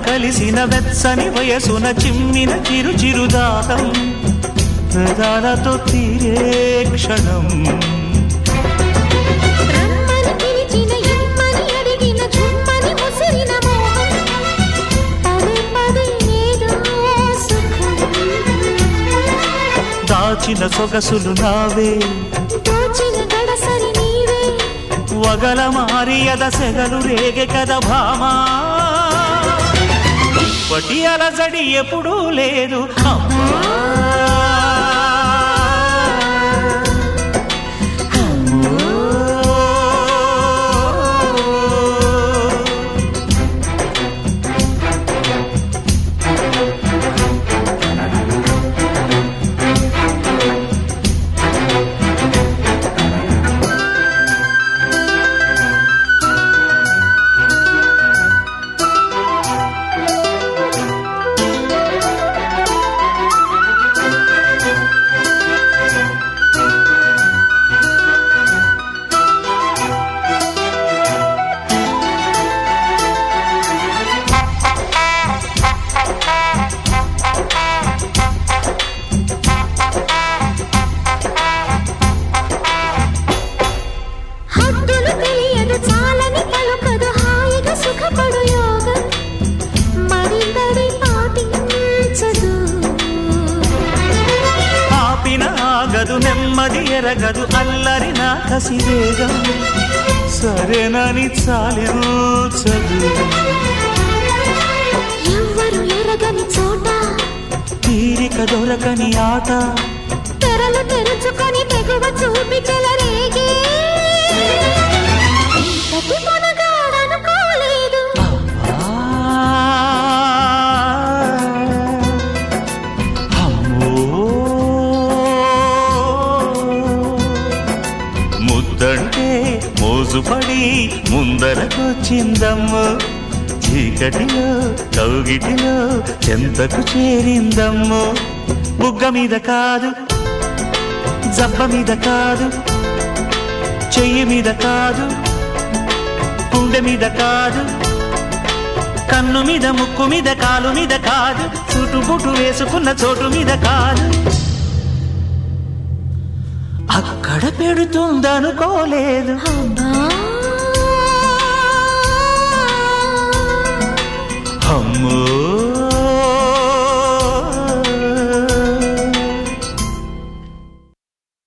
కలిసిన వెచ్చని వయసున చిమ్మిన చిరు చిరుదాహం పెదాలతో తీరే క్షణం రమ్మని పిలిచిన ఇమ్మని అడిగిన చుమ్మని ముసిరిన మోహం పదే పదే ఏదో సుఖం దాచిన సొగసులు నావే దోచిన గడసరి నీవే వగల మారియద సెగలు రేగె కద భామా ఇప్పటి అలజడి ఎప్పుడూ లేదు అమ్మా హద్దులు తెలియదు చాలని పలుకదు హాయిగా సుఖపడు యోగం మరిందడి పాటించదు ఆపిన ఆగదు నెమ్మది ఎరగదు అల్లరి నా కసి వేగం సరేనని చాలించదు ఎవ్వరు ఎరగని చోట తీరిక దొరకని ఆట తెరలు తెరుచుకొని తెగువ చూపి చెలరేగే ఇంతటి మనగాడనుకోలేదు ఆ, అమ్మో ముద్దంటే మోజుపడి ముందరకొచ్చిందమ్మో చీకటిలో కౌగిటిలో చెంతకు చేరిందమ్మో బుగ్గ మీద కాదు జబ్బ మీద కాదు చెయ్యి మీద కాదు గుండె మీద కాదు కన్ను మీద ముక్కు మీద కాలు మీద కాదు చుట్టుబుట్టు వేసుకున్న చోటు మీద కాదు అక్కడ పెడుతుందనుకోలేదు అమ్మా అమ్మో